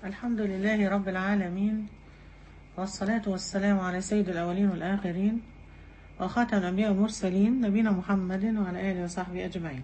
الحمد لله رب العالمين والصلاة والسلام على سيد الأولين والآخرين وخاتم الأنبياء والمرسلين نبينا محمد وعلى آله وصحبه أجمعين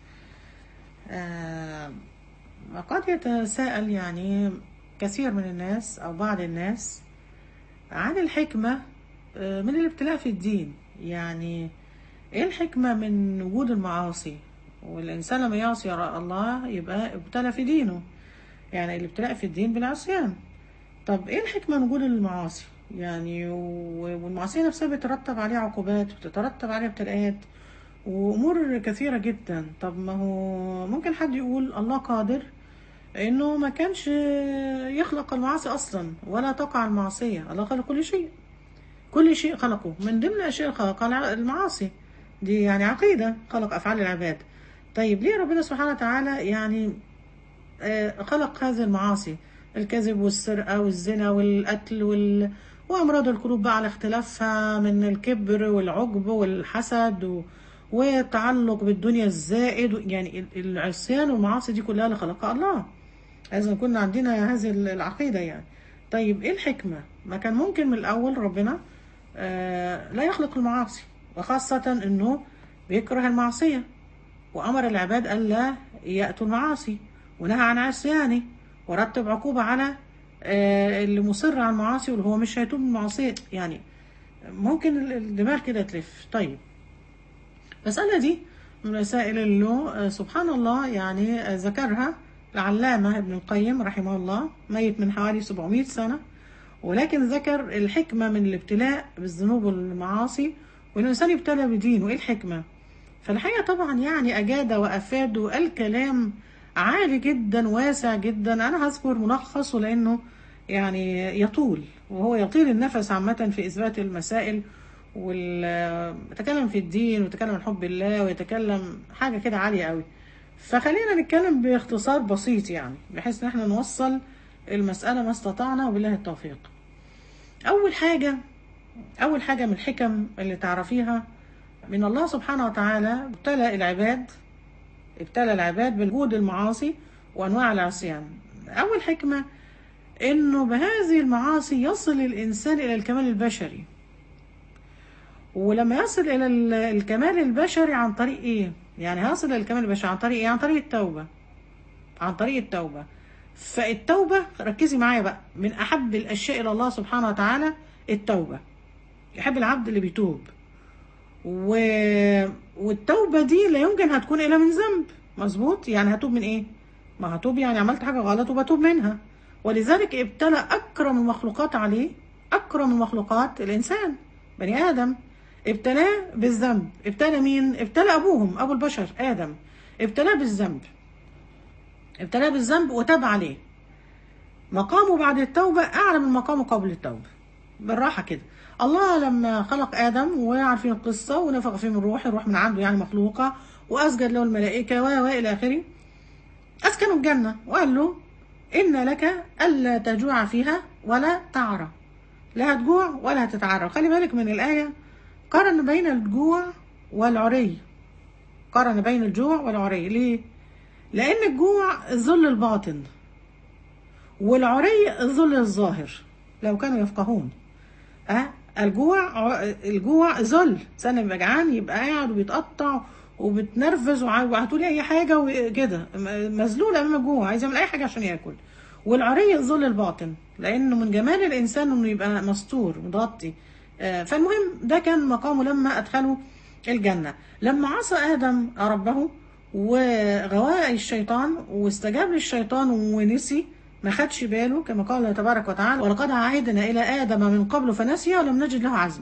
آه قد يتساءل يعني كثير من الناس أو بعض الناس عن الحكمة آه، من الابتلاء في الدين يعني ايه الحكمة من وجود المعاصي والإنسان لما يعصي الله يبقى ابتلى في دينه يعني الابتلاء في الدين بالعصيان طب ايه الحكمة من وجود المعاصي يعني و- والمعصية نفسها بيترتب عليها عقوبات بتترتب عليها ابتلاءات وأمور كثيرة جدا طب ما هو ممكن حد يقول الله قادر انه ما كانش يخلق المعاصي اصلا ولا تقع المعصية الله خلق كل شيء كل شيء خلقه من ضمن الاشياء اللي خلقها المعاصي دي يعني عقيدة خلق افعال العباد طيب ليه ربنا سبحانه وتعالى يعني آه، خلق هذه المعاصي الكذب والسرقة والزنا والقتل وال... وأمراض القلوب بقى على اختلافها من الكبر والعجب والحسد و... والتعلق بالدنيا الزائد يعني ال- العصيان والمعاصي دي كلها اللي خلقها الله لازم يكون عندنا هذه العقيدة يعني طيب ايه الحكمة ما كان ممكن من الأول ربنا آه لا يخلق المعاصي وخاصة انه بيكره المعصية وأمر العباد ألا يأتوا المعاصي ونهى عن عصيانه ورتب عقوبة على آه، اللي مصر على المعاصي واللي هو مش هيتوب من المعاصي يعني ممكن ال- الدماغ كده تلف طيب المسألة دي من المسائل اللي آه، سبحان الله يعني آه، ذكرها العلامة ابن القيم رحمه الله ميت من حوالي 700 سنة ولكن ذكر الحكمة من الابتلاء بالذنوب والمعاصي والإنسان يبتلى بدينه إيه الحكمة؟ فالحقيقة طبعا يعني أجاد وأفاد وقال كلام عالي جدا واسع جدا أنا هذكر ملخصه لأنه يعني يطول وهو يطيل النفس عامة في إثبات المسائل ويتكلم في الدين ويتكلم عن حب الله ويتكلم حاجة كده عالية قوي فخلينا نتكلم باختصار بسيط يعني بحيث ان احنا نوصل المسألة ما استطعنا وبالله التوفيق أول حاجة أول حاجة من الحكم اللي تعرفيها من الله سبحانه وتعالى ابتلى العباد ابتلى العباد بوجود المعاصي وأنواع العصيان أول حكمة إنه بهذه المعاصي يصل الإنسان إلى الكمال البشري ولما يصل إلى ال- الكمال البشري عن طريق إيه؟ يعني هيصل إلى الكمال البشري عن طريق إيه؟ عن طريق التوبة عن طريق التوبة فالتوبة ركزي معايا بقى من أحب الأشياء إلى الله سبحانه وتعالى التوبة يحب العبد اللي بيتوب و... والتوبة دي لا يمكن هتكون إلا من ذنب مظبوط يعني هتوب من إيه ما هتوب يعني عملت حاجة غلط وبتوب منها ولذلك ابتلى أكرم المخلوقات عليه أكرم المخلوقات الإنسان بني آدم ابتلاه بالذنب ابتلى مين ابتلى أبوهم أبو البشر آدم ابتلاه بالذنب ابتلاه بالذنب وتاب عليه مقامه بعد التوبة أعلى من مقامه قبل التوبة بالراحة كده الله لما خلق آدم وعارفين القصة ونفخ فيه من روح الروح من عنده يعني مخلوقة وأسجد له الملائكة و و إلى آخره أسكنه الجنة وقال له إن لك ألا تجوع فيها ولا تعرى لا هتجوع ولا هتتعرى خلي بالك من الآية قارن بين الجوع والعري قارن بين الجوع والعري ليه؟ لأن الجوع ذل الباطن والعري ذل الظاهر لو كانوا يفقهون أه الجوع الجوع ذل انسان يبقى جعان يبقى قاعد وبيتقطع وبتنرفز وع- وهتقولي اي حاجه وكده م- مذلول امام الجوع عايز يعمل اي حاجه عشان ياكل والعري ذل الباطن لانه من جمال الانسان انه يبقى مستور متغطي آه، فالمهم ده كان مقامه لما ادخله الجنه لما عصى ادم ربه وغواه الشيطان واستجاب للشيطان ونسي ما خدش باله كما قال الله تبارك وتعالى ولقد عهدنا الى ادم من قبل فنسي ولم نجد له عزما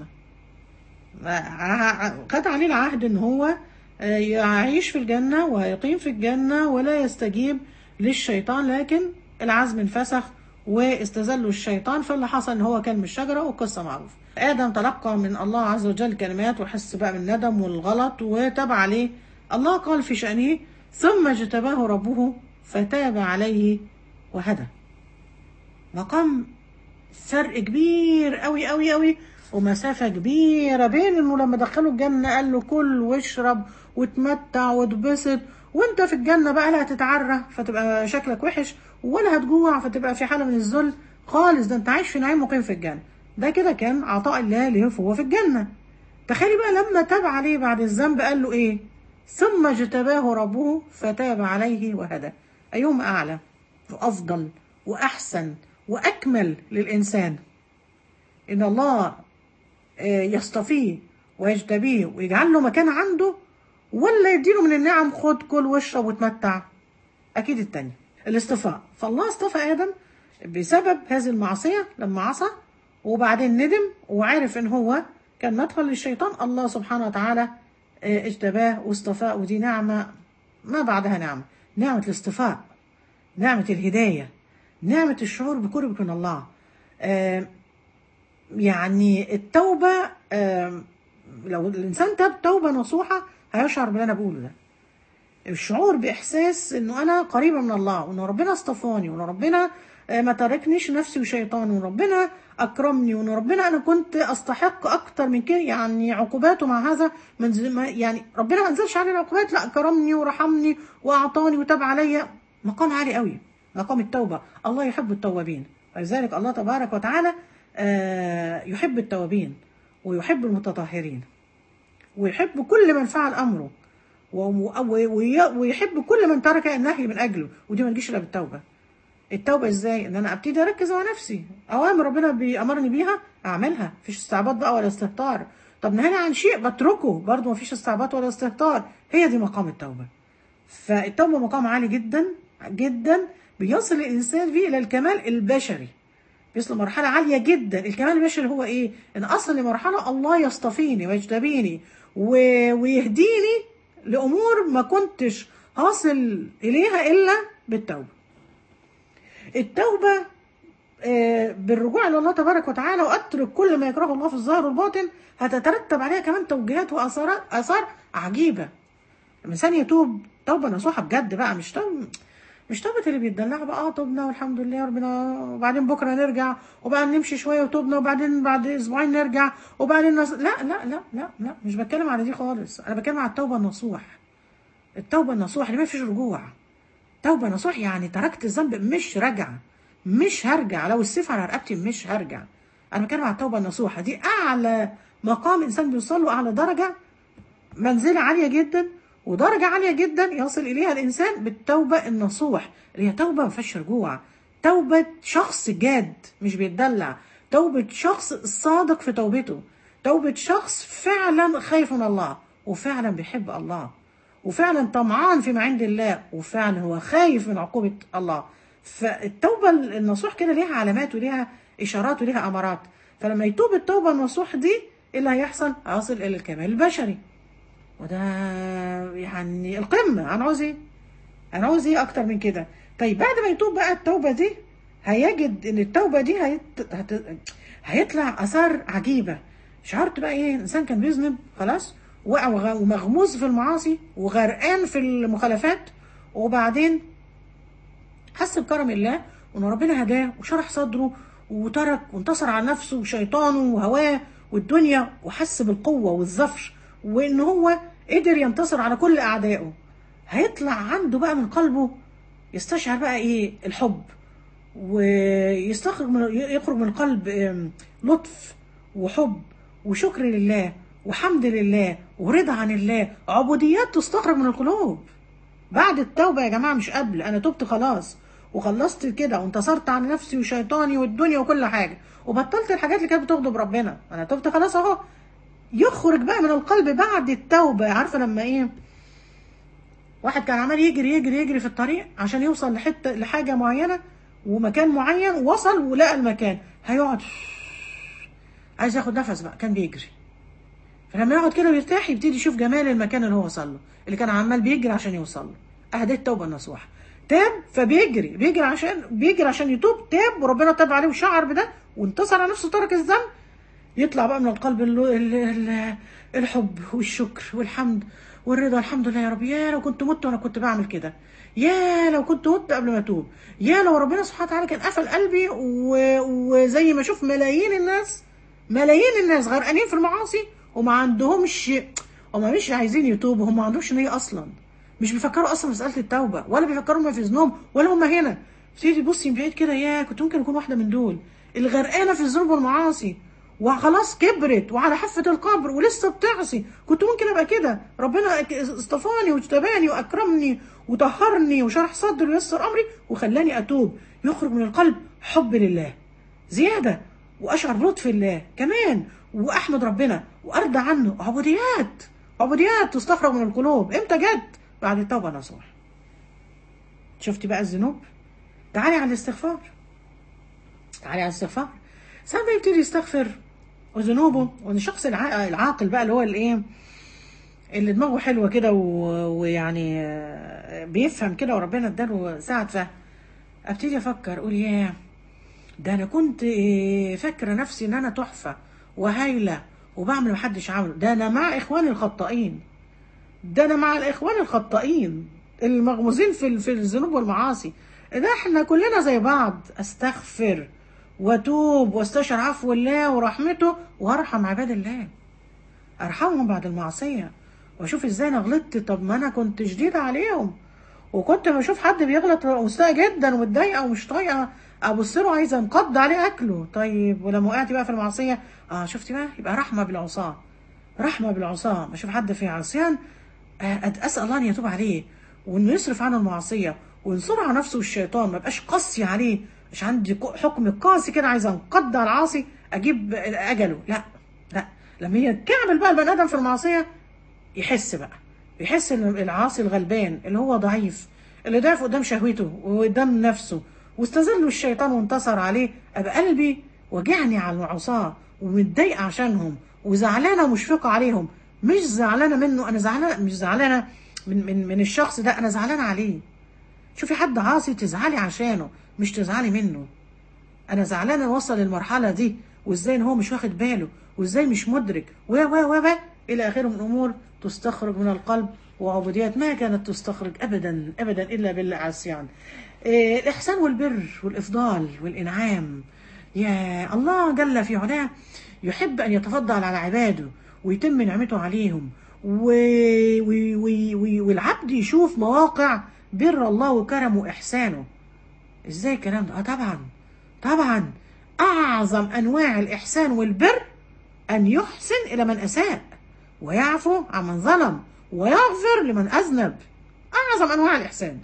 ع- خد عليه العهد ان هو آه، يعيش في الجنة ويقيم في الجنة ولا يستجيب للشيطان لكن العزم انفسخ واستذله الشيطان فاللي حصل ان هو كان من الشجرة والقصة معروفة آدم تلقى من الله عز وجل كلمات وحس بقى بالندم والغلط وتاب عليه الله قال في شأنه ثم اجتباه ربه فتاب عليه وهدى مقام فرق كبير قوي قوي قوي ومسافة كبيرة بين انه لما دخله الجنة قال له كل واشرب وتمتع واتبسط وانت في الجنه بقى لا هتتعرى فتبقى شكلك وحش ولا هتجوع فتبقى في حاله من الذل خالص ده انت عايش في نعيم مقيم في الجنه ده كده كان عطاء الله ليه وهو في الجنه تخيلي بقى لما تاب عليه بعد الذنب قال له ايه ثم اجتباه ربه فتاب عليه وهدى ايهم اعلى وافضل واحسن واكمل للانسان ان الله آه، يصطفيه ويجتبيه ويجعل له مكان عنده ولا يديله من النعم خد كل واشرب وتمتع اكيد التاني الاصطفاء فالله اصطفى ادم بسبب هذه المعصيه لما عصى وبعدين ندم وعرف ان هو كان مدخل للشيطان الله سبحانه وتعالى آه، اجتباه واصطفاه ودي نعمه ما بعدها نعمه نعمه الاصطفاء نعمه الهدايه نعمه الشعور بقربك من الله آه، يعني التوبة آم، لو الإنسان تاب توبة نصوحة هيشعر باللي أنا بقوله ده الشعور بإحساس إنه أنا قريبة من الله وإن ربنا اصطفاني وإن ربنا آه، ما تركنيش نفسي وشيطان وإن ربنا أكرمني وإن ربنا أنا كنت أستحق أكتر من كده يعني عقوباته مع هذا من زي ما يعني ربنا ما أنزلش علي العقوبات لا كرمني ورحمني وأعطاني وتاب عليا مقام عالي قوي مقام التوبة الله يحب التوابين ولذلك الله تبارك وتعالى آه، يحب التوابين ويحب المتطهرين ويحب كل من فعل امره و- و- وي- ويحب كل من ترك النهي من اجله ودي ما تجيش الا بالتوبه التوبه ازاي ان انا ابتدي اركز مع نفسي اوامر ربنا بيامرني بيها اعملها مفيش استعباط بقى ولا استهتار طب نهاني عن شيء بتركه برضه مفيش استعباط ولا استهتار هي دي مقام التوبه فالتوبه مقام عالي جدا جدا بيصل الانسان فيه الى الكمال البشري بيصل لمرحلة عالية جدا الكمال البشري هو ايه ان اصل لمرحلة الله يصطفيني ويجتبيني و... ويهديني لامور ما كنتش هاصل اليها الا بالتوبة التوبة آه، بالرجوع الى الله تبارك وتعالى واترك كل ما يكرهه الله في الظاهر والباطن هتترتب عليها كمان توجيهات واثار اثار عجيبه الانسان يتوب توبه نصوحه بجد بقى مش توبه مش توبه اللي بيتدلعوا بقى اه توبنا والحمد لله ربنا وبعدين بكره نرجع وبعدين نمشي شويه وتوبنا وبعدين بعد اسبوعين نرجع وبعدين نص... لا لا لا لا لا مش بتكلم على دي خالص انا بتكلم على التوبه النصوح التوبه النصوح اللي ما فيش رجوع توبه نصوح يعني تركت الذنب مش رجع مش هرجع لو السيف على رقبتي مش هرجع انا بتكلم على التوبه النصوحه دي اعلى مقام انسان بيوصل له اعلى درجه منزله عاليه جدا ودرجه عاليه جدا يصل اليها الانسان بالتوبه النصوح اللي هي توبه ما فيهاش رجوع توبه شخص جاد مش بيتدلع توبه شخص صادق في توبته توبه شخص فعلا خايف من الله وفعلا بيحب الله وفعلا طمعان فيما عند الله وفعلا هو خايف من عقوبة الله فالتوبة النصوح كده ليها علامات وليها إشارات وليها أمارات فلما يتوب التوبة النصوح دي إيه اللي هيحصل؟ هيصل إلى الكمال البشري وده يعني القمة أنا عاوز إيه؟ أنا عاوز إيه أكتر من كده؟ طيب بعد ما يتوب بقى التوبة دي هيجد إن التوبة دي هيت... هت... هيطلع آثار عجيبة شعرت بقى إيه؟ إنسان كان بيذنب خلاص وقع وغ- ومغموس في المعاصي وغرقان في المخالفات وبعدين حس بكرم الله وان ربنا هداه وشرح صدره وترك وانتصر على نفسه وشيطانه وهواه والدنيا وحس بالقوة والظفر وان هو قدر ينتصر على كل اعدائه هيطلع عنده بقى من قلبه يستشعر بقى ايه الحب ويستخرج من يخرج من القلب آم، لطف وحب وشكر لله وحمد لله ورضا عن الله عبوديات تستخرج من القلوب بعد التوبة يا جماعة مش قبل أنا تبت خلاص وخلصت كده وانتصرت على نفسي وشيطاني والدنيا وكل حاجة وبطلت الحاجات اللي كانت بتغضب ربنا أنا تبت خلاص أهو يخرج بقى من القلب بعد التوبة عارفة لما إيه واحد كان عمال يجري يجري يجري في الطريق عشان يوصل لحتة لحاجة معينة ومكان معين وصل ولقى المكان هيقعد عايز ياخد نفس بقى كان بيجري فلما يقعد كده ويرتاح يبتدي يشوف جمال المكان اللي هو وصل له اللي كان عمال بيجري عشان يوصل له اهدي التوبه النصوح تاب فبيجري بيجري عشان بيجري عشان يتوب تاب وربنا تاب عليه وشعر بده وانتصر على نفسه ترك الذنب يطلع بقى من القلب ال ال ال الحب والشكر والحمد والرضا الحمد لله يا رب يا لو كنت مت وانا كنت بعمل كده يا لو كنت مت قبل ما اتوب يا لو ربنا سبحانه وتعالى كان قفل قلبي و- وزي ما اشوف ملايين الناس ملايين الناس غرقانين في المعاصي وما عندهمش هم مش عايزين يتوبوا هم ما عندهمش نية اصلا مش بيفكروا اصلا في مساله التوبه ولا بيفكروا ما في ذنوب ولا هم هنا تيجي تبصي من بعيد كده يا كنت ممكن اكون واحده من دول الغرقانه في الذنوب والمعاصي وخلاص كبرت وعلى حافه القبر ولسه بتعصي كنت ممكن ابقى كده ربنا اصطفاني واجتباني واكرمني وطهرني وشرح صدري ويسر امري وخلاني اتوب يخرج من القلب حب لله زياده واشعر بلطف الله كمان واحمد ربنا وارضى عنه عبوديات عبوديات تستخرج من القلوب امتى جت بعد التوبه نصوح شفتي بقى الذنوب تعالي على الاستغفار تعالي على الاستغفار ساعات بقى يبتدي يستغفر وذنوبه وان الشخص الع- العاقل بقى اللي هو الايه اللي دماغه حلوه كده و- ويعني آه، بيفهم كده وربنا اداله ساعة فهم ابتدي افكر اقول ياه ده انا كنت إيه، فاكره نفسي ان انا تحفه وهايله وبعمل محدش عامله ده انا مع اخواني الخطائين ده انا مع الاخوان الخطائين المغموزين في ال- في الذنوب والمعاصي ده احنا كلنا زي بعض استغفر واتوب واستشعر عفو الله ورحمته وارحم عباد الله ارحمهم بعد المعصيه واشوف ازاي انا غلطت طب ما انا كنت شديده عليهم وكنت بشوف حد بيغلط مستاء جدا ومتضايقه ومش طايقه ابص له عايزه انقض عليه اكله طيب ولما وقعت بقى في المعصيه اه شفتي بقى يبقى رحمه بالعصاه رحمه بالعصاه ما اشوف حد في عصيان آه، أد- اسال الله ان يتوب عليه وانه يصرف عنه المعصيه وينصر على نفسه والشيطان ما بقاش قاسي عليه مش عندي ك- حكم قاسي كده عايزه انقض على العاصي اجيب اجله لا لا لما هي تكعبل بقى البني ادم في المعصيه يحس بقى يحس ان العاصي الغلبان اللي هو ضعيف اللي ضعف قدام شهوته وقدام نفسه واستذله الشيطان وانتصر عليه ابقى قلبي وجعني على العصاه ومتضايقه عشانهم وزعلانه ومشفقه عليهم مش زعلانه منه انا زعلانه مش زعلانه من من من الشخص ده انا زعلانه عليه شوفي حد عاصي تزعلي عشانه مش تزعلي منه انا زعلانه وصل للمرحله دي وازاي ان هو مش واخد باله وازاي مش مدرك و و و و الى اخره من امور تستخرج من القلب وعبوديات ما كانت تستخرج ابدا ابدا الا بالعصيان إيه الاحسان والبر والافضال والانعام يا الله جل في علاه يحب ان يتفضل على عباده ويتم نعمته عليهم و... و... و... و... والعبد يشوف مواقع بر الله وكرمه واحسانه ازاي الكلام ده اه طبعا طبعا اعظم انواع الاحسان والبر ان يحسن الى من اساء ويعفو عن من ظلم ويغفر لمن اذنب اعظم انواع الاحسان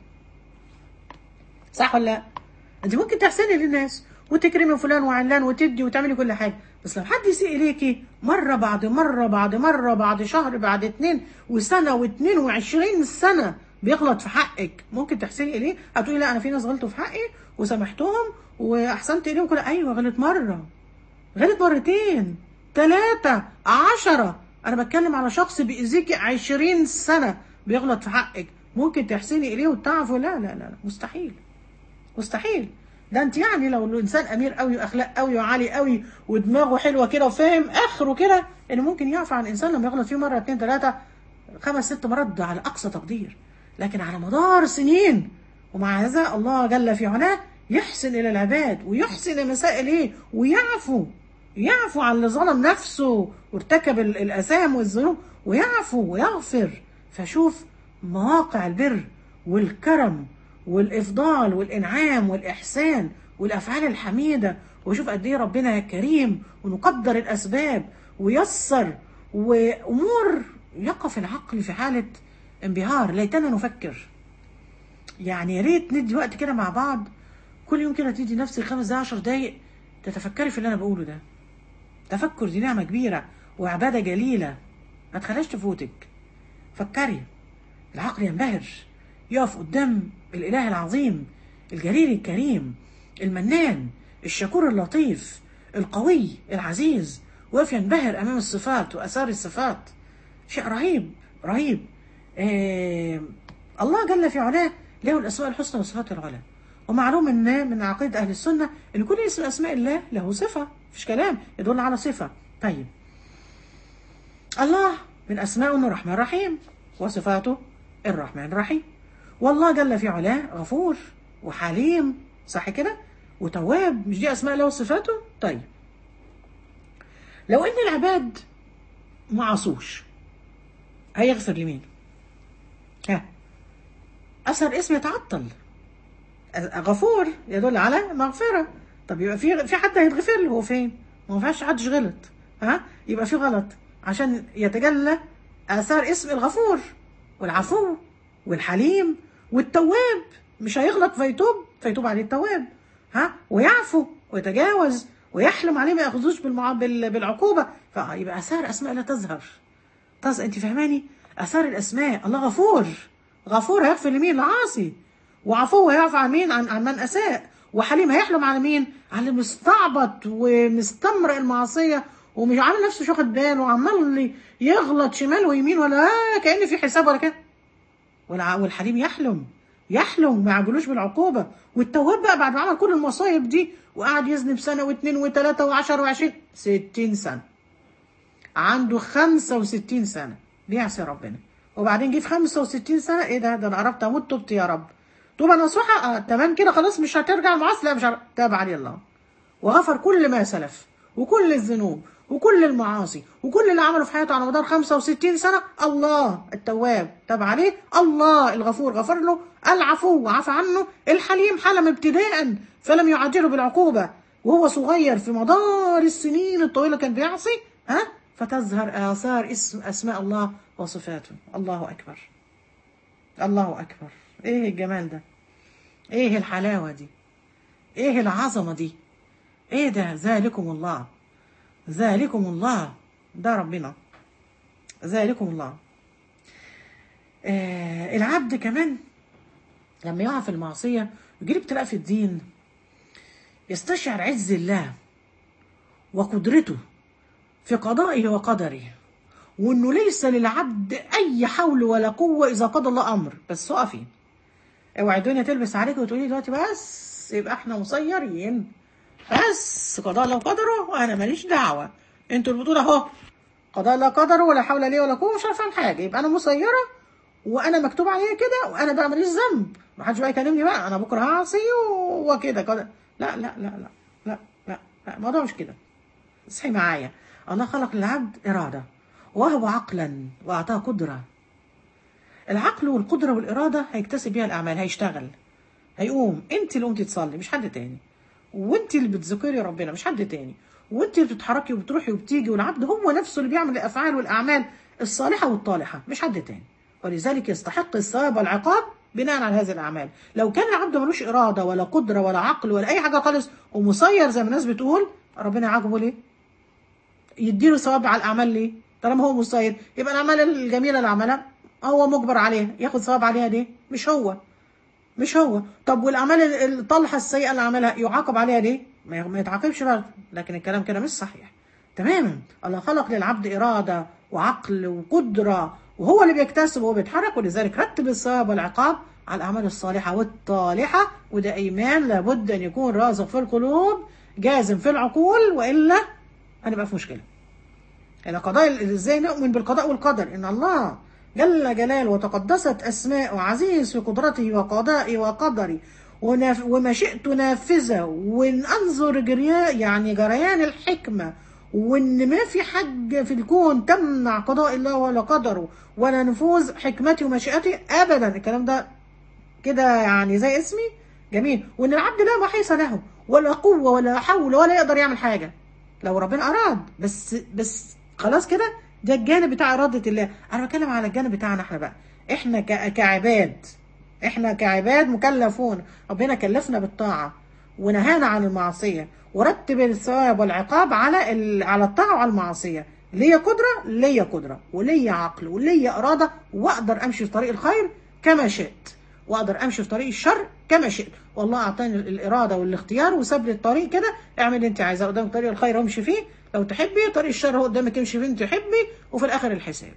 صح ولا لا انت ممكن تحسني للناس وتكرمي فلان وعلان وتدي وتعملي كل حاجه بس لو حد يسيء اليكي مره بعد مره بعد مره بعد شهر بعد اتنين وسنه واتنين وعشرين سنه بيغلط في حقك ممكن تحسني اليه هتقولي لا انا في ناس غلطوا في حقي وسامحتهم واحسنت اليهم كل ايوه غلط مره غلط مرتين ثلاثة عشرة أنا بتكلم على شخص بيأذيكي عشرين سنة بيغلط في حقك ممكن تحسني إليه وتعفو لا لا لا لا، مستحيل مستحيل ده انت يعني لو الانسان امير قوي واخلاق قوي وعالي قوي ودماغه حلوه كده وفاهم اخره كده ان ممكن يعفى عن الانسان لما يغلط فيه مره اتنين تلاته خمس ست مرات ده على اقصى تقدير لكن على مدار سنين ومع هذا الله جل في علاه يحسن الى العباد ويحسن المسائل ايه ويعفو يعفو عن اللي ظلم نفسه وارتكب ال- الاثام والذنوب ويعفو ويغفر فشوف مواقع البر والكرم والافضال والانعام والاحسان والافعال الحميده وشوف قد ايه ربنا كريم ونقدر الاسباب ويسر وامور يقف العقل في حاله انبهار ليتنا نفكر يعني يا ريت ندي وقت كده مع بعض كل يوم كده تدي نفسك خمس دقايق عشر دقايق تتفكري في اللي انا بقوله ده تفكر دي نعمه كبيره وعباده جليله ما تخليهاش تفوتك فكري العقل ينبهر يقف قدام الاله العظيم الجليل الكريم المنان الشكور اللطيف القوي العزيز وقف ينبهر امام الصفات واثار الصفات شيء رهيب رهيب آه الله جل في علاه له الاسماء الحسنى والصفات العلى ومعلوم ان من عقيده اهل السنه ان كل اسم من اسماء الله له صفه مفيش كلام يدل على صفه طيب الله من اسمائه انه الرحمن الرحيم وصفاته الرحمن الرحيم والله جل في علاه غفور وحليم صح كده وتواب مش دي اسماء الله وصفاته طيب لو ان العباد ما عصوش هيغفر لمين ها اثر اسم يتعطل غفور يدل على مغفره طب يبقى في في حد هيتغفر له هو فين؟ ما ينفعش حدش غلط ها يبقى في غلط عشان يتجلى اثار اسم الغفور والعفو والحليم والتواب مش هيغلط فيتوب فيتوب عليه التواب ها ويعفو ويتجاوز ويحلم عليه ما ياخذوش بالمع... بال... بالعقوبه فيبقى اثار اسماء لا تظهر طز انت فاهماني اثار الاسماء الله غفور غفور هيغفر لمين العاصي وعفو هيعفو عن مين عن, عن من اساء وحليم هيحلم على مين على المستعبط ومستمرئ المعصيه ومش عامل نفسه مش واخد باله وعمال يغلط شمال ويمين ولا آه كأن في حساب ولا كده والع- والحليم يحلم يحلم ما يعجلوش بالعقوبة والتواب بقى بعد ما عمل كل المصايب دي وقعد يذنب سنة واثنين وثلاثة وعشرة وعشرين ستين سنة عنده خمسة وستين سنة بيعصي ربنا وبعدين جه في خمسة وستين سنة ايه ده ده انا قربت اموت تبت يا رب توبة نصوحة اه تمام كده خلاص مش هترجع المعاصي لا مش هر- تاب عليه الله وغفر كل ما سلف وكل الذنوب وكل المعاصي وكل اللي عمله في حياته على مدار 65 سنة الله التواب تاب عليه الله الغفور غفر له العفو وعفى عنه الحليم حلم ابتداء فلم يعجله بالعقوبة وهو صغير في مدار السنين الطويلة كان بيعصي ها فتظهر آثار اسم أسماء الله وصفاته الله أكبر الله أكبر إيه الجمال ده إيه الحلاوة دي إيه العظمة دي ايه ده ذلكم الله ذلكم الله ده ربنا ذلكم الله آه العبد كمان لما يقع في المعصية يجيله ابتلاء في الدين يستشعر عز الله وقدرته في قضائه وقدره وانه ليس للعبد اي حول ولا قوة اذا قضى الله امر بس اقفي اوعي الدنيا تلبس عليك وتقولي دلوقتي بس يبقى احنا مسيرين بس قضاء الله وقدره وانا ماليش دعوه انتوا اللي بتقولوا اهو قضاء الله قدره ولا حول لي ولا قوه مش عارفه اعمل حاجه يبقى انا مسيره وانا مكتوب عليا كده وانا بقى ماليش ذنب ما حدش بقى يكلمني بقى انا بكره هعصي وكده كده لا لا لا لا لا لا لا الموضوع مش كده اصحي معايا الله خلق للعبد اراده وهو عقلا واعطاه قدره العقل والقدره والاراده هيكتسب بيها الاعمال هيشتغل هيقوم انت اللي قمتي تصلي مش حد تاني وانت اللي بتذكري ربنا مش حد تاني وانت اللي بتتحركي وبتروحي وبتيجي والعبد هو نفسه اللي بيعمل الافعال والاعمال الصالحه والطالحه مش حد تاني ولذلك يستحق الثواب والعقاب بناء على هذه الاعمال لو كان العبد ملوش اراده ولا قدره ولا عقل ولا اي حاجه خالص ومسير زي ما الناس بتقول ربنا يعاقبه ليه يديله ثواب على الاعمال ليه طالما هو مسير يبقى الاعمال الجميله اللي عملها هو مجبر عليها ياخد ثواب عليها ليه مش هو مش هو طب والاعمال ال- الطالحه السيئه اللي عملها يعاقب عليها ليه ما ما يتعاقبش بقى لكن الكلام كده مش صحيح تماما الله خلق للعبد اراده وعقل وقدره وهو اللي بيكتسب وهو بيتحرك ولذلك رتب الثواب والعقاب على الاعمال الصالحه والطالحه وده ايمان لابد ان يكون راسخ في القلوب جازم في العقول والا هنبقى في مشكله يعني قضاء ازاي نؤمن بالقضاء والقدر ان الله جل جلاله وتقدست اسماءه عزيز في قدرته وقضائه وقدره ونف- ومشيئته نافذه وان انظر جريان يعني جريان الحكمه وان ما في حاجه في الكون تمنع قضاء الله ولا قدره ولا نفوذ حكمتي ومشيئتي ابدا الكلام ده كده يعني زي اسمي جميل وان العبد لا محيص له ولا قوه ولا حول ولا يقدر يعمل حاجه لو ربنا اراد بس بس خلاص كده ده الجانب بتاع اراده الله انا بتكلم على الجانب بتاعنا احنا بقى احنا ك- كعباد احنا كعباد مكلفون ربنا كلفنا بالطاعه ونهانا عن المعصيه ورتب الثواب والعقاب على ال... على الطاعه وعلى المعصيه ليا قدره ليا قدره وليا عقل وليا اراده واقدر امشي في طريق الخير كما شئت واقدر امشي في طريق الشر كما شئت والله اعطاني ال- الاراده والاختيار وساب لي الطريق كده اعمل اللي انت عايزاه قدامك طريق الخير امشي فيه لو تحبي طريق الشر هو قدامك امشي فيه انت تحبي وفي الاخر الحساب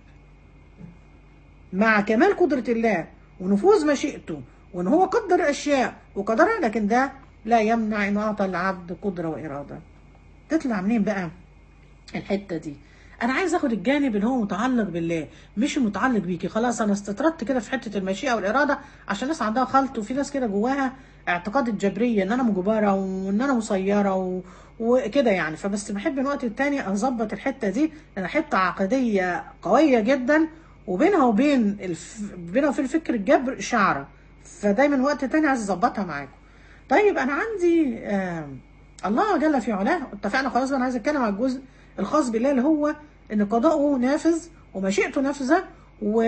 مع كمال قدرة الله ونفوذ مشيئته وان هو قدر الاشياء وقدرها لكن ده لا يمنع انه اعطى العبد قدرة وارادة تطلع منين بقى الحتة دي انا عايز اخد الجانب اللي هو متعلق بالله مش المتعلق بيكي خلاص انا استطردت كده في حته المشيئه والاراده عشان الناس عندها خلط وفي ناس كده جواها اعتقاد الجبريه ان انا مجبره وان انا مسيره و... وكده يعني فبس بحب من وقت التاني اظبط الحته دي لان حته عقديه قويه جدا وبينها وبين الف... بينها وبين فكر الجبر شعره فدايما وقت تاني عايز اظبطها معاكم طيب انا عندي آه الله جل في علاه اتفقنا خلاص انا عايز اتكلم على الجزء الخاص بالله اللي هو ان قضاؤه نافذ ومشيئته نافذه و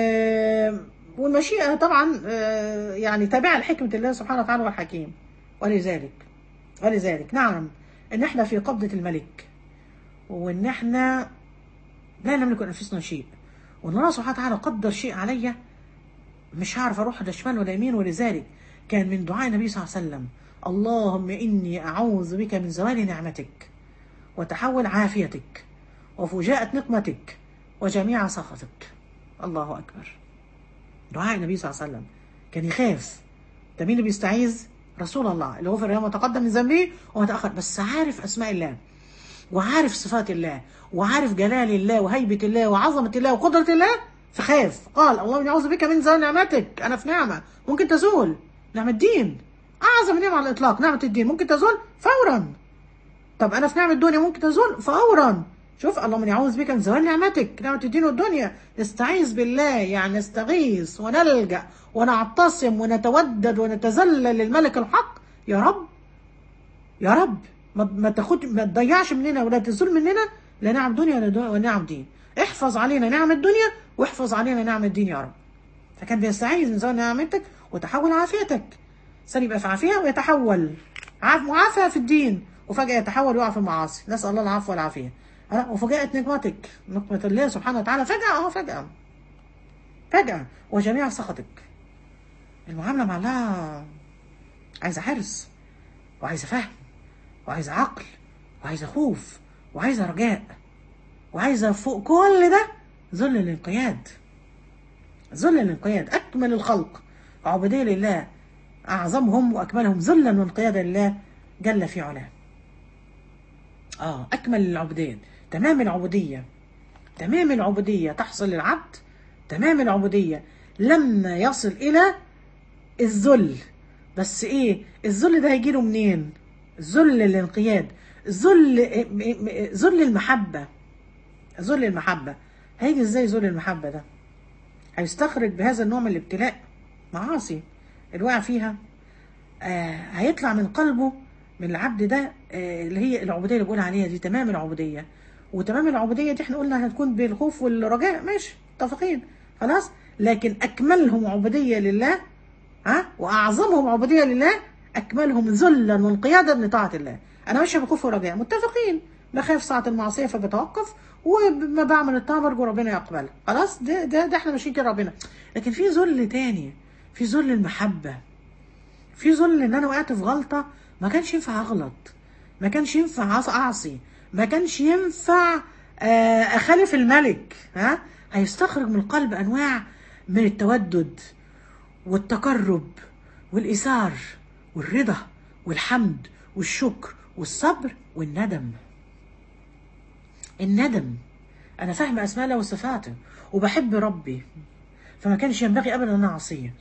والمشيئه طبعا آه يعني تابعه لحكمه الله سبحانه وتعالى والحكيم ولذلك ولذلك نعلم ان احنا في قبضه الملك وان احنا لا نملك انفسنا شيء وان الله سبحانه وتعالى قدر شيء عليا مش هعرف اروح لا شمال ولا يمين ولذلك كان من دعاء النبي صلى الله عليه وسلم اللهم اني اعوذ بك من زوال نعمتك وتحول عافيتك وفجاءة نقمتك وجميع سخطك الله اكبر دعاء النبي صلى الله عليه وسلم كان يخاف ده مين اللي بيستعيذ رسول الله اللي غفر له ما تقدم من ذنبه وما تاخر بس عارف اسماء الله وعارف صفات الله وعارف جلال الله وهيبة الله وعظمة الله وقدرة الله فخاف قال اللهم اني اعوذ بك من زوال نعمتك انا في نعمة ممكن تزول نعمة الدين اعظم نعمة على الاطلاق نعمة الدين ممكن تزول فورا طب انا في نعمة الدنيا ممكن تزول فورا شوف اللهم اني اعوذ بك من زوال نعمتك نعمة الدين والدنيا نستعيذ بالله يعني نستغيث ونلجأ ونعتصم ونتودد ونتذلل للملك الحق يا رب يا رب ما ما تاخد ما تضيعش مننا ولا تزول مننا لا نعم دنيا ولا دو- ولا نعم دين احفظ علينا نعم الدنيا واحفظ علينا نعم الدين يا رب فكان بيستعيذ من زوال نعمتك وتحول عافيتك سن يبقى في عافيه ويتحول عاف معافى في الدين وفجاه يتحول ويقع في المعاصي نسال الله العفو والعافيه أه؟ وفجاءة نقمتك نقمة الله سبحانه وتعالى فجأة اه فجأة فجأة وجميع سخطك المعاملة مع الله عايزة حرص وعايزة فهم وعايزة عقل وعايزة خوف وعايزة رجاء وعايزة فوق كل ده ذل الانقياد ذل الانقياد أكمل الخلق عبودية لله أعظمهم وأكملهم ذلا وانقيادا لله جل في علاه آه أكمل العبودية تمام العبودية تمام العبودية تحصل للعبد تمام العبودية لما يصل إلى الذل بس إيه الذل ده هيجيله منين ذل الانقياد ذل ذل المحبة ذل المحبة هيجي ازاي ذل المحبة ده هيستخرج بهذا النوع من الابتلاء معاصي الواقع فيها آه هيطلع من قلبه من العبد ده آه اللي هي العبودية اللي بقول عليها دي تمام العبودية وتمام العبودية دي احنا قلنا هتكون بالخوف والرجاء ماشي متفقين خلاص لكن أكملهم عبودية لله ها وأعظمهم عبودية لله أكملهم ذلا وانقيادا لطاعة الله أنا ماشية بخوف ورجاء متفقين بخاف ساعة المعصية فبتوقف وما بعمل الطاعة برجو ربنا يقبلها خلاص ده, ده, ده احنا ماشيين كده ربنا لكن في ذل تاني في ذل المحبة في ذل ان انا وقعت في غلطة ما كانش ينفع اغلط ما كانش ينفع أعص- اعصي ما كانش ينفع آه، اخالف الملك ها هيستخرج من القلب انواع من التودد والتقرب والايثار والرضا والحمد والشكر والصبر والندم الندم انا فاهم اسماء الله وصفاته وبحب ربي فما كانش ينبغي ابدا ان انا اعصيه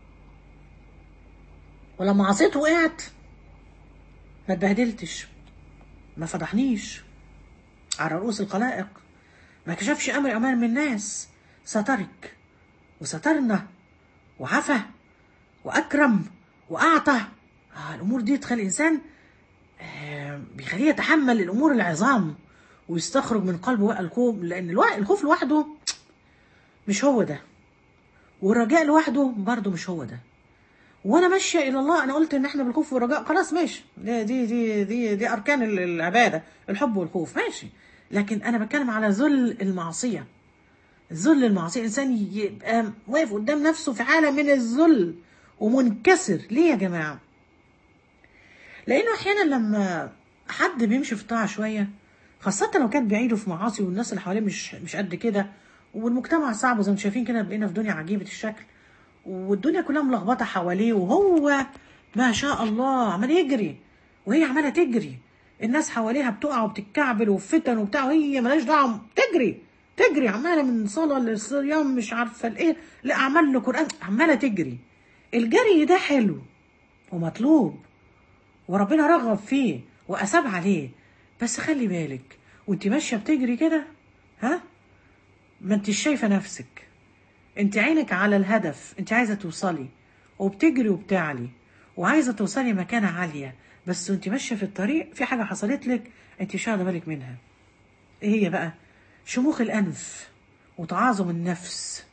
ولما عصيت وقعت ما اتبهدلتش ما فضحنيش على رؤوس الخلائق ما كشفش امر امان من الناس سترك وسترنا وعفى واكرم واعطى آه الامور دي تخلي الانسان آه بيخليه يتحمل الامور العظام ويستخرج من قلبه بقى الخوف لان الوا- الخوف لوحده مش هو ده والرجاء لوحده برضه مش هو ده وانا ماشيه الى الله انا قلت ان احنا بالخوف والرجاء خلاص ماشي دي دي دي دي, دي اركان ال- العباده الحب والخوف ماشي لكن انا بتكلم على ذل المعصيه ذل المعصيه الانسان يبقى واقف قدام نفسه في حاله من الذل ومنكسر ليه يا جماعه لانه احيانا لما حد بيمشي في الطاعه شويه خاصه لو كان بعيده في معاصي والناس اللي حواليه مش مش قد كده والمجتمع صعب زي ما انتم شايفين كده بقينا في دنيا عجيبه الشكل والدنيا كلها ملخبطه حواليه وهو ما شاء الله عمال يجري وهي عماله تجري الناس حواليها بتقع وبتتكعبل وفتن وبتاع وهي مالهاش دعوه تجري تجري عماله من صلاه للصيام مش عارفه لايه لاعمال لقران عماله تجري الجري ده حلو ومطلوب وربنا رغب فيه وأثاب عليه بس خلي بالك وانت ماشيه بتجري كده ها ما انت شايفه نفسك انت عينك على الهدف انت عايزه توصلي وبتجري وبتعلي وعايزه توصلي مكانه عاليه بس وانت ماشيه في الطريق في حاجه حصلت لك انت مش واخده بالك منها ايه هي بقى شموخ الانف وتعاظم النفس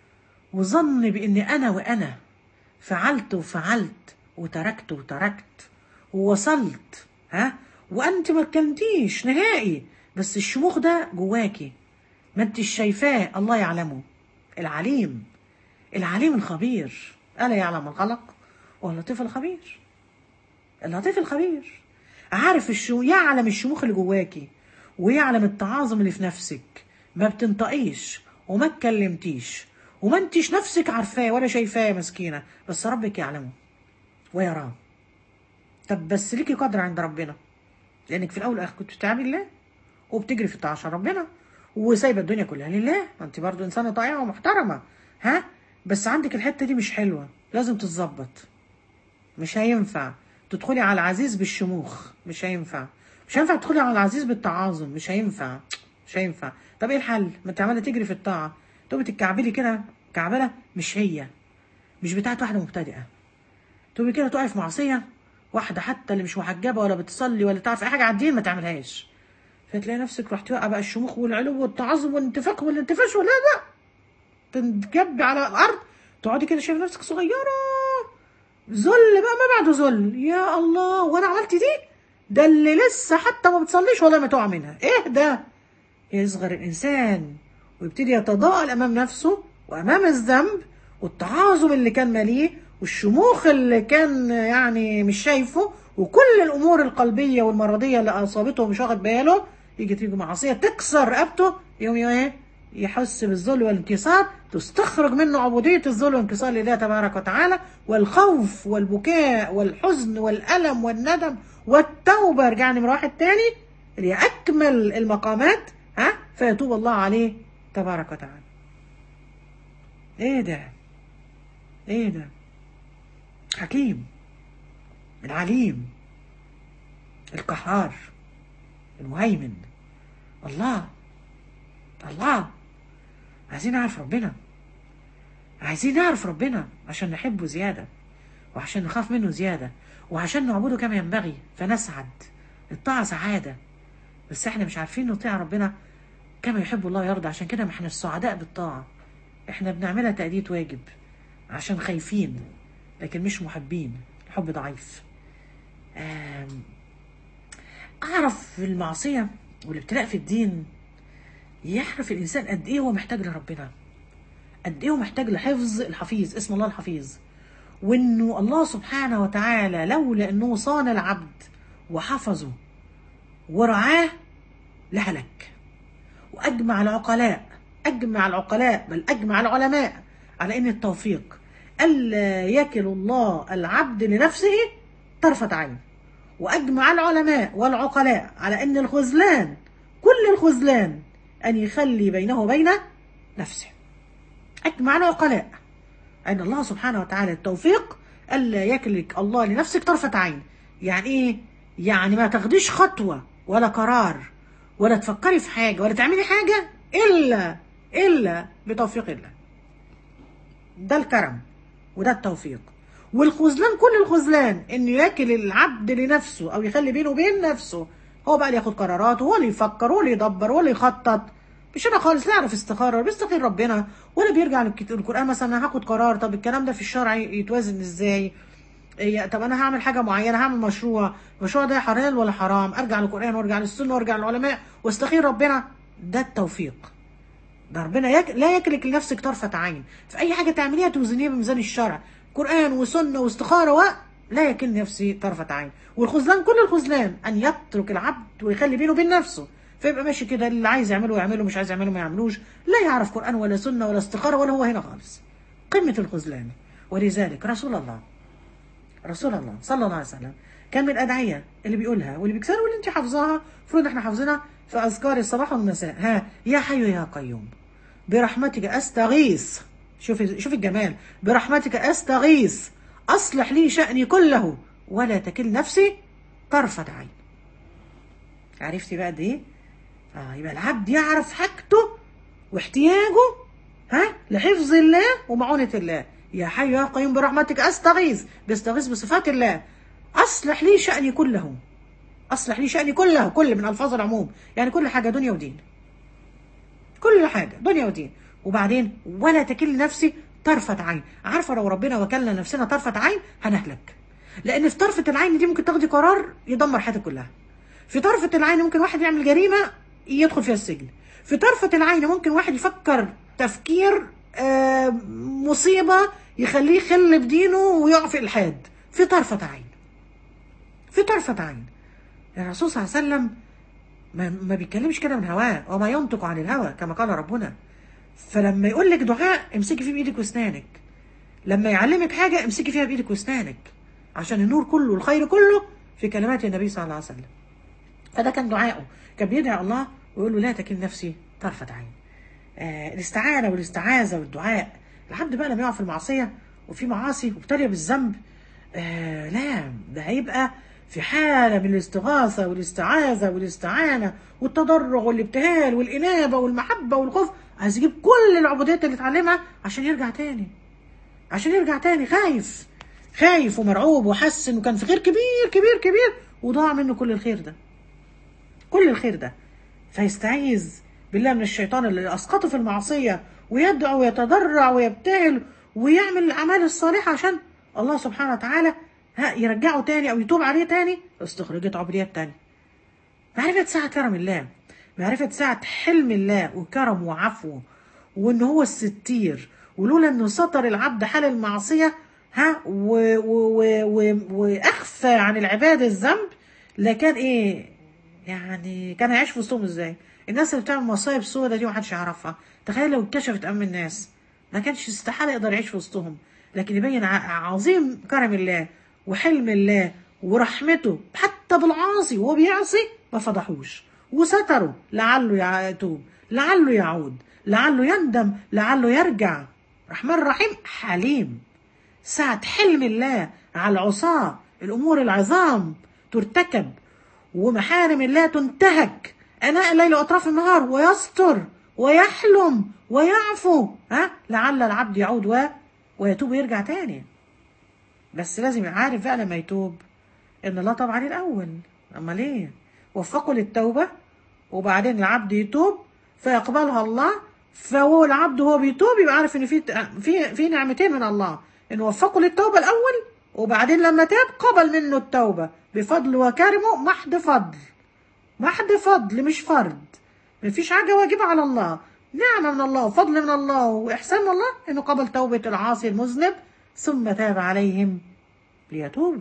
وظن بان انا وانا فعلت وفعلت وتركت وتركت ووصلت ها وانت ما اتكلمتيش نهائي بس الشموخ ده جواكي ما انتش شايفاه الله يعلمه العليم العليم الخبير الا يعلم الخلق واللطيف الخبير اللطيف الخبير عارف الشو يعلم الشموخ اللي جواكي ويعلم التعاظم اللي في نفسك ما بتنطقيش وما اتكلمتيش وما انتش نفسك عارفاه ولا شايفاه يا مسكينه بس ربك يعلمه ويراه طب بس ليكي قدر عند ربنا لانك في الاول والاخر كنت بتعمل الله وبتجري في الطاعه عشان ربنا وسايبه الدنيا كلها لله ما انت برضو انسانه طائعه ومحترمه ها بس عندك الحته دي مش حلوه لازم تتظبط مش هينفع تدخلي على العزيز بالشموخ مش هينفع مش هينفع تدخلي على العزيز بالتعاظم مش هينفع مش هينفع طب ايه الحل ما انت عماله تجري في الطاعه تقومي تتكعبلي كده كعبله مش هي مش بتاعت واحده مبتدئه تقومي كده تقعي في معصيه واحده حتى اللي مش محجبه ولا بتصلي ولا تعرف اي حاجه على الدين ما تعملهاش فتلاقي نفسك رحتي واقعه بقى الشموخ والعلو والتعظم والانتفاخ والانتفاش ولا لا تنجبي على الارض تقعدي كده شايفه نفسك صغيره ذل بقى ما بعده ذل يا الله وانا عملت دي ده اللي لسه حتى ما بتصليش ولا ما تقع منها ايه ده يصغر الانسان ويبتدي يتضاءل امام نفسه وامام الذنب والتعاظم اللي كان ماليه والشموخ اللي كان يعني مش شايفه وكل الامور القلبيه والمرضيه اللي اصابته مش واخد باله يجي تيجي معصيه تكسر رقبته يوم ايه يحس بالذل والانكسار تستخرج منه عبودية الذل والانكسار لله تبارك وتعالى والخوف والبكاء والحزن والألم والندم والتوبة رجعني من واحد تاني اللي أكمل المقامات ها فيتوب الله عليه تبارك وتعالى ايه ده ايه ده حكيم العليم القهار المهيمن الله الله عايزين نعرف ربنا عايزين نعرف ربنا عشان نحبه زيادة وعشان نخاف منه زيادة وعشان نعبده كما ينبغي فنسعد الطاعة سعادة بس احنا مش عارفين نطيع ربنا كما يحب الله ويرضى عشان كده ما احنا السعداء بالطاعة احنا بنعملها تأدية واجب عشان خايفين لكن مش محبين الحب ضعيف آم، أعرف المعصية والابتلاء في الدين يعرف الإنسان قد إيه هو محتاج لربنا قد إيه هو محتاج لحفظ الحفيظ اسم الله الحفيظ وإنه الله سبحانه وتعالى لولا إنه صان العبد وحفظه ورعاه لهلك وأجمع العقلاء أجمع العقلاء بل أجمع العلماء على إن التوفيق ألا يكل الله العبد لنفسه طرفة عين وأجمع العلماء والعقلاء على أن الخذلان كل الخذلان أن يخلي بينه وبين نفسه أجمع العقلاء أن الله سبحانه وتعالى التوفيق ألا يكلك الله لنفسك طرفة عين يعني إيه؟ يعني ما تاخديش خطوة ولا قرار ولا تفكري في حاجة ولا تعملي حاجة إلا إلا بتوفيق الله ده الكرم وده التوفيق والخذلان كل الخذلان انه ياكل العبد لنفسه او يخلي بينه وبين نفسه هو بقى اللي ياخد قرارات هو اللي يفكر هو اللي يدبر هو اللي يخطط مش انا خالص لا يعرف استخاره ولا بيستخير ربنا ولا بيرجع للكت- للقران مثلا انا هاخد قرار طب الكلام ده في الشرع يتوازن ازاي إيه، طب انا هعمل حاجه معينه هعمل مشروع المشروع ده حلال ولا حرام ارجع للقران وارجع للسنه وارجع للعلماء واستخير ربنا ده التوفيق ده ربنا يك... لا يكلك لنفسك طرفة عين في أي حاجة تعمليها توزنيها بميزان الشرع قرآن وسنة واستخارة و لا يكل نفسي طرفة عين والخذلان كل الخذلان أن يترك العبد ويخلي بينه وبين نفسه فيبقى ماشي كده اللي عايز يعمله يعمله مش عايز يعمله ما يعملوش لا يعرف قرآن ولا سنة ولا استخارة ولا هو هنا خالص قمة الخذلان ولذلك رسول الله رسول الله صلى الله عليه وسلم كان من الأدعية اللي بيقولها واللي بيكسرها واللي انت حافظاها المفروض احنا حافظينها في أذكار الصباح والمساء ها يا حي يا قيوم برحمتك أستغيث شوف شوف الجمال برحمتك أستغيث أصلح لي شأني كله ولا تكل نفسي طرفة عين عرفتي بقى دي اه يبقى العبد يعرف حاجته واحتياجه ها لحفظ الله ومعونة الله يا حي يا قيوم برحمتك استغيث بيستغيث بصفات الله اصلح لي شاني كله اصلح لي شاني كله كل من الفاظ العموم يعني كل حاجه دنيا ودين كل حاجه دنيا ودين وبعدين ولا تكل نفسي طرفة عين عارفة لو ربنا وكلنا نفسنا طرفة عين هنهلك لأن في طرفة العين دي ممكن تاخدي قرار يدمر حياتك كلها في طرفة العين ممكن واحد يعمل جريمة يدخل فيها السجن في طرفة العين ممكن واحد يفكر تفكير آه، مصيبة يخليه يخل بدينه ويقع في الحاد في طرفة عين في طرفة عين الرسول صلى الله عليه وسلم ما, ما بيتكلمش كده من هواه وما ينطق عن الهوى كما قال ربنا فلما يقول لك دعاء امسكي فيه بايدك واسنانك لما يعلمك حاجه امسكي فيها بايدك واسنانك عشان النور كله والخير كله في كلمات النبي صلى الله عليه وسلم فده كان دعائه كان بيدعي الله ويقول له لا تكن نفسي طرفة عين آه الاستعانة والاستعاذة والدعاء العبد بقى لما يقع في المعصية وفي معاصي وابتلي بالذنب آه لا ده هيبقى في حالة من الاستغاثة والاستعاذة والاستعانة والتضرع والابتهال والإنابة والمحبة والخوف عايز يجيب كل العبوديات اللي اتعلمها عشان يرجع تاني عشان يرجع تاني خايف خايف ومرعوب وحس انه كان في خير كبير كبير كبير وضاع منه كل الخير ده كل الخير ده فيستعيذ بالله من الشيطان اللي اسقطه في المعصيه ويدعو ويتضرع ويبتهل ويعمل الاعمال الصالحه عشان الله سبحانه وتعالى ها يرجعه تاني او يتوب عليه تاني استخرجت عبوديات تاني معرفة ساعة كرم الله معرفة ساعة حلم الله وكرمه وعفوه وان هو الستير ولولا انه ستر العبد حال المعصية ها و و و و واخفى عن العباد الذنب لكان ايه يعني كان هيعيش في وسطهم ازاي الناس اللي بتعمل مصايب سودة دي محدش يعرفها تخيل لو اتكشفت امام الناس ما كانش استحالة يقدر يعيش في وسطهم لكن يبين ع- عظيم كرم الله وحلم الله ورحمته حتى بالعاصي وهو بيعصي ما فضحوش وستره لعله يتوب لعله يعود لعله يندم لعله يرجع رحمن رحيم حليم ساعة حلم الله على العصاة الأمور العظام ترتكب ومحارم الله تنتهك أناء الليل وأطراف النهار ويستر ويحلم ويعفو ها لعل العبد يعود و... ويتوب ويرجع تاني بس لازم يبقى عارف بقى لما يتوب ان الله طبعا عليه الاول امال ايه وفقه للتوبه وبعدين العبد يتوب فيقبلها الله فهو العبد وهو بيتوب يبقى عارف ان في في في نعمتين من الله ان وفقه للتوبه الاول وبعدين لما تاب قبل منه التوبه بفضل وكرمه محض فضل محض فضل مش فرض مفيش حاجه واجبه على الله نعمه من الله وفضل من الله واحسان من الله انه قبل توبه العاصي المذنب ثم تاب عليهم ليتوبوا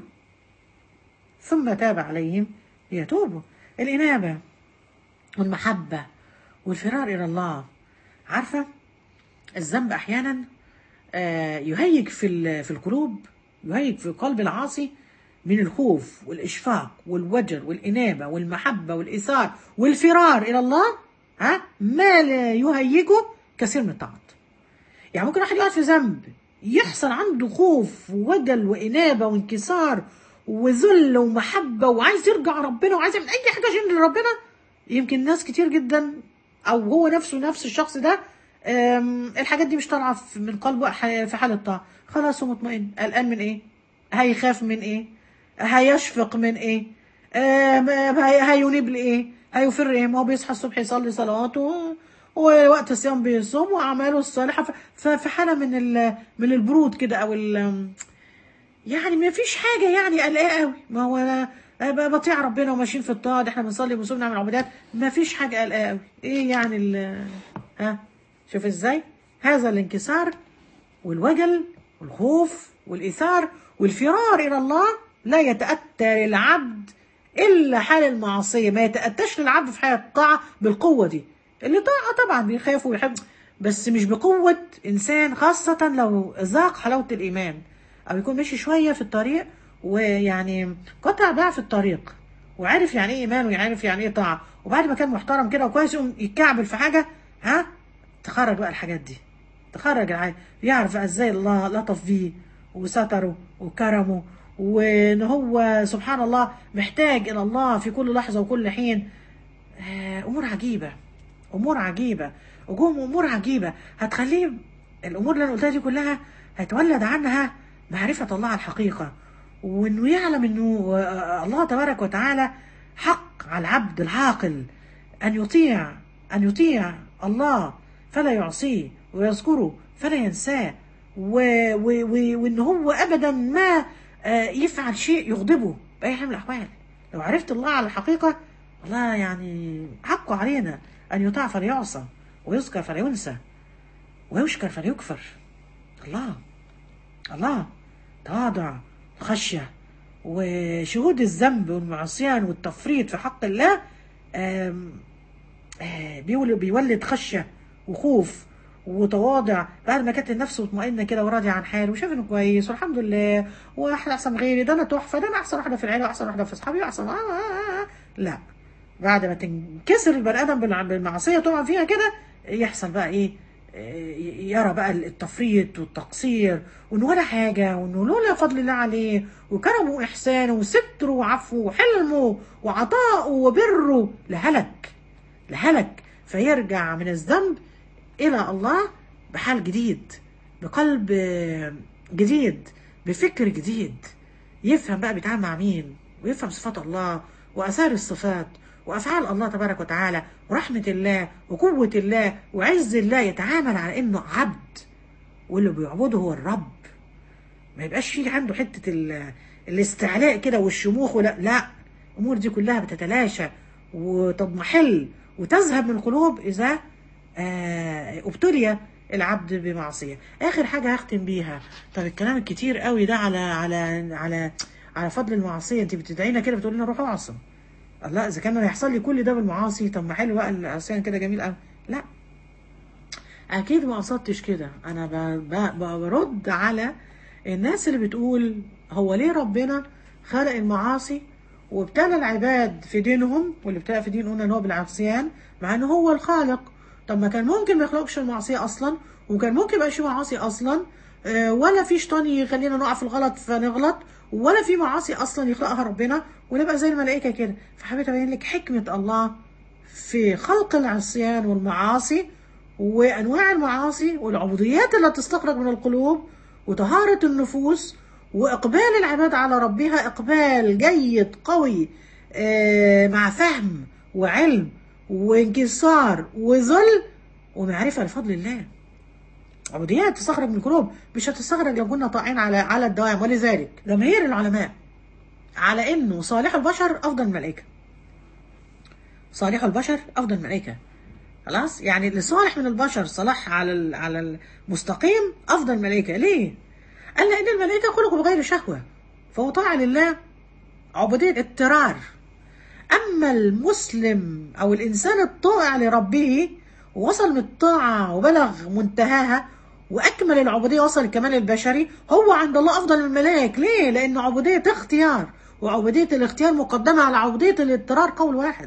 ثم تاب عليهم ليتوبوا الإنابة والمحبة والفرار إلى الله عارفة الذنب أحيانا آه، يهيج في ال- في القلوب يهيج في قلب العاصي من الخوف والإشفاق والوجل والإنابة والمحبة والإيثار والفرار إلى الله ها ما لا يهيجه كثير من الطاعات يعني ممكن واحد يقعد في ذنب يحصل عنده خوف ووجل وإنابة وانكسار وذل ومحبة وعايز يرجع ربنا وعايز يعمل أي حاجة عشان ربنا يمكن ناس كتير جدا أو هو نفسه نفس الشخص ده أم، الحاجات دي مش طالعة في- من قلبه ح- في حال الطاعة خلاص هو مطمئن قلقان من إيه؟ هيخاف من إيه؟ هيشفق من إيه؟ أم، هي- هينيب لإيه؟ هيفر إيه؟ ما هو بيصحى الصبح يصلي صلواته ووقت الصيام بيصوم واعماله الصالحه ف- ففي حاله من ال- من البرود كده او ال يعني ما فيش حاجه يعني قلقاه قوي ما هو انا أنا بطيع ربنا وماشيين في الطاعه احنا بنصلي وبنصوم نعمل عبادات ما فيش حاجه قلقاه قوي ايه يعني ال ها شوف ازاي هذا الانكسار والوجل والخوف والايثار والفرار الى الله لا يتاتى للعبد الا حال المعصيه ما يتاتاش للعبد في حال الطاعه بالقوه دي اللي طاعه طبعا بيخاف ويحب بس مش بقوه انسان خاصه لو ذاق حلاوه الايمان او يكون ماشي شويه في الطريق ويعني قطع بقى في الطريق وعارف يعني ايه ايمان ويعرف يعني ايه طاعه وبعد ما كان محترم كده وكويس يقوم يتكعبل في حاجه ها تخرج بقى الحاجات دي تخرج العين يعرف بقى ازاي الله لطف بيه وستره وكرمه وان هو سبحان الله محتاج الى الله في كل لحظه وكل حين آه، امور عجيبه امور عجيبه وجوم امور عجيبه هتخليه الامور اللي انا قلتها دي كلها هيتولد عنها معرفة الله الحقيقة وانه يعلم انه آه، الله تبارك وتعالى حق على العبد العاقل ان يطيع ان يطيع الله فلا يعصيه ويذكره فلا ينساه و- و- و- وان هو ابدا ما آه، يفعل شيء يغضبه باي حال من الاحوال لو عرفت الله على الحقيقه الله يعني حقه علينا ان يطاع فلا يعصى ويذكر فلا ينسى ويشكر فلا يكفر الله الله تواضع خشية وشهود الذنب والمعصيان والتفريط في حق الله آم، آه، بيول- بيولد خشية وخوف وتواضع بعد ما كانت النفس مطمئنة كده وراضية عن حاله وشايف انه كويس والحمد لله واحد احسن من غيري ده انا تحفة ده انا احسن واحدة في العيلة واحسن واحدة في اصحابي واحسن آه آه آه. لا بعد ما تنكسر البني ادم بالع- بالمعصية طبعا فيها كده يحصل بقى ايه آه، يرى بقى التفريط والتقصير وانه ولا حاجة وانه لولا فضل الله عليه وكرمه واحسانه وستره وعفوه وحلمه وعطاءه وبره لهلك لهلك فيرجع من الذنب إلى الله بحال جديد بقلب آه، جديد بفكر جديد يفهم بقى بيتعامل مع مين ويفهم صفات الله وأثار الصفات وأفعال الله تبارك وتعالى ورحمة الله وقوة الله وعز الله يتعامل على إنه عبد واللي بيعبده هو الرب ما يبقاش فيه عنده حتة ال- الاستعلاء كده والشموخ ولا لا الأمور دي كلها بتتلاشى وتضمحل وتذهب من القلوب إذا آه، ابتلي العبد بمعصية آخر حاجة هختم بيها طب الكلام الكتير قوي ده على على على على فضل المعصية انت بتدعينا كده بتقول لنا روح اعصم الله اذا كان هيحصل لي كل ده بالمعاصي طب ما حلو بقى العصيان كده جميل قوي لا اكيد ما قصدتش كده انا ب- ب- ب- برد على الناس اللي بتقول هو ليه ربنا خلق المعاصي وابتلى العباد في دينهم واللي ابتلى في دين قلنا ان هو بالعصيان مع ان هو الخالق طب ما كان ممكن ما يخلقش المعصيه اصلا وكان ممكن يبقى في معاصي اصلا آه، ولا في شيطان يخلينا نقع في الغلط فنغلط ولا في معاصي اصلا يخلقها ربنا ونبقى زي الملائكه كده فحبيت ابين لك حكمه الله في خلق العصيان والمعاصي وانواع المعاصي والعبوديات اللي تستخرج من القلوب وطهاره النفوس واقبال العباد على ربها اقبال جيد قوي آه، مع فهم وعلم وانكسار وذل ومعرفه لفضل الله عبوديات تستخرج من القلوب مش هتستخرج لو كنا طاعين على على الدوام ولذلك جماهير العلماء على انه صالح البشر افضل من الملائكه صالح البشر افضل من الملائكه خلاص يعني اللي صالح من البشر صلاح على ال- على المستقيم افضل من الملائكه ليه قال لان الملائكه خلقوا بغير شهوه فهو طاعه لله عبوديه اضطرار اما المسلم او الانسان الطائع لربه ووصل من الطاعه وبلغ منتهاها واكمل العبوديه وصل الكمال البشري هو عند الله افضل من الملائك ليه لان عبوديه اختيار وعبوديه الاختيار مقدمه على عبوديه الاضطرار قول واحد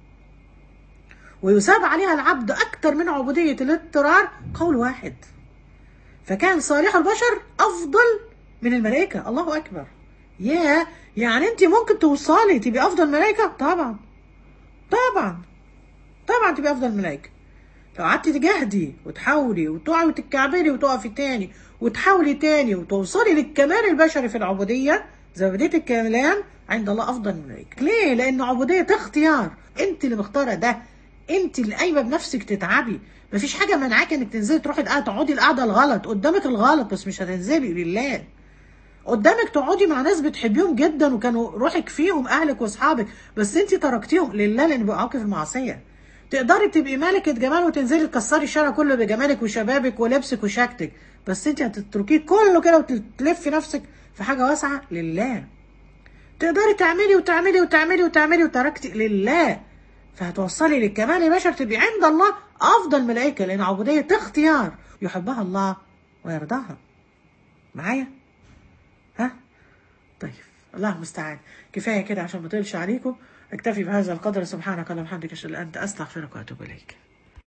ويثاب عليها العبد أكثر من عبودية الاضطرار قول واحد فكان صالح البشر أفضل من الملائكة الله أكبر يا يعني أنت ممكن توصلي تبقي أفضل ملائكة طبعا طبعا طبعا تبقي أفضل ملائكة لو قعدتي تجاهدي وتحاولي وتقعي وتتكعبلي وتقفي تاني وتحاولي تاني وتوصلي للكمال البشري في العبودية زي ما بديت الكلام عند الله أفضل من الملائكة ليه؟ لأن عبودية اختيار أنت اللي مختارة ده أنت اللي قايمة بنفسك تتعبي مفيش حاجة منعاك إنك تنزلي تروحي القعدة تقعدي القعدة الغلط قدامك الغلط بس مش هتنزلي لله قدامك تقعدي مع ناس بتحبيهم جدا وكانوا روحك فيهم اهلك واصحابك بس انت تركتيهم لله لان بيوقعوكي في المعصيه تقدري تبقي ملكة جمال وتنزلي تكسري الشارع كله بجمالك وشبابك ولبسك وشكتك بس انت هتتركيه كله كده وتلفي نفسك في حاجة واسعة لله تقدري تعملي وتعملي وتعملي وتعملي وتركتي لله فهتوصلي للكمال يا باشا تبقي عند الله افضل ملائكة لان عبودية اختيار يحبها الله ويرضاها معايا ها طيب الله المستعان كفايه كده عشان ما اطولش عليكم اكتفي بهذا القدر سبحانك اللهم وبحمدك اشهد ان لا اله الا انت استغفرك واتوب اليك